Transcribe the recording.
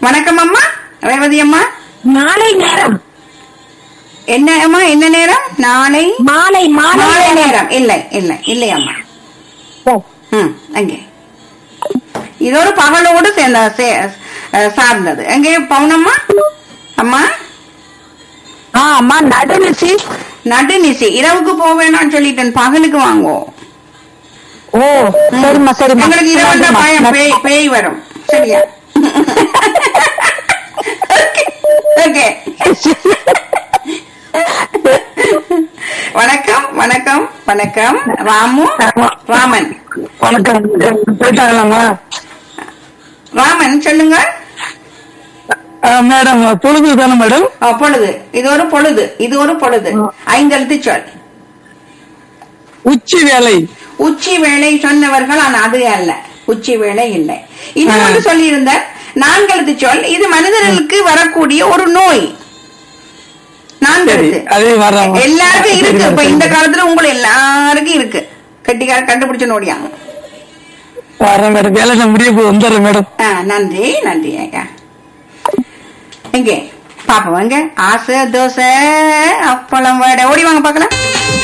வணக்கம் அம்மா ரேவதி அம்மா மாலை நேரம் என்ன அம்மா என்ன நேரம் நாளை மாலை மாலை மாலை நேரம் நேரம் இல்லை இல்லை இல்லை அம்மா ஓ, ம் அங்கே இது ஒரு பகலோடு சேர்ந்த சே- அஹ், சார்ந்தது அங்கே பவுனம்மா அம்மா ஆ அம்மா நடுநிசி நடுநிசி இரவுக்கு போக வேணாம்னு சொல்லிட்டேன் பகலுக்கு வாங்குவோம் ஓ சரிம்மா சரிம்மா எங்களுக்கு இரவு நன்றிம்மா. பயம் பேய் பேய் வரும் சரியா ஓகே வணக்கம் வணக்கம் வணக்கம் ராமு ராமன் வணக்கம் போயிட்டாங்களாம்மா ராமன் சொல்லுங்க மேடம் பொழுது தானே மேடம் ஆ, பொழுது இது ஒரு பொழுது இது ஒரு பொழுது ஐந்தெழுத்து சொல் உச்சி வேலை உச்சி வேலை சொன்னவர்கள் ஆனா அது அல்ல உச்சி வேலை இல்லை இன்னொன்று சொல்லியிருந்த நான்கெழுத்து சொல் இது மனிதர்களுக்கு வரக்கூடிய ஒரு நோய் நான்கெழுத்து அதே வர்றாங்க எல்லாருக்கும் இருக்கு இப்ப இந்த காலத்துல உங்களை எல்லாருக்கும் இருக்கு கட்டிக்கார கண்டுபிடிச்சு நோடியாங்க வரேன் மேடம் வேலை முடிய போய் வந்துடுறேன் மேடம் ஆ, நன்றி நன்றி ஐயா எங்கே பாப்போம் எங்க ஆசை தோசை அப்பளம் வடை ஓடி வாங்க பாக்கலாம்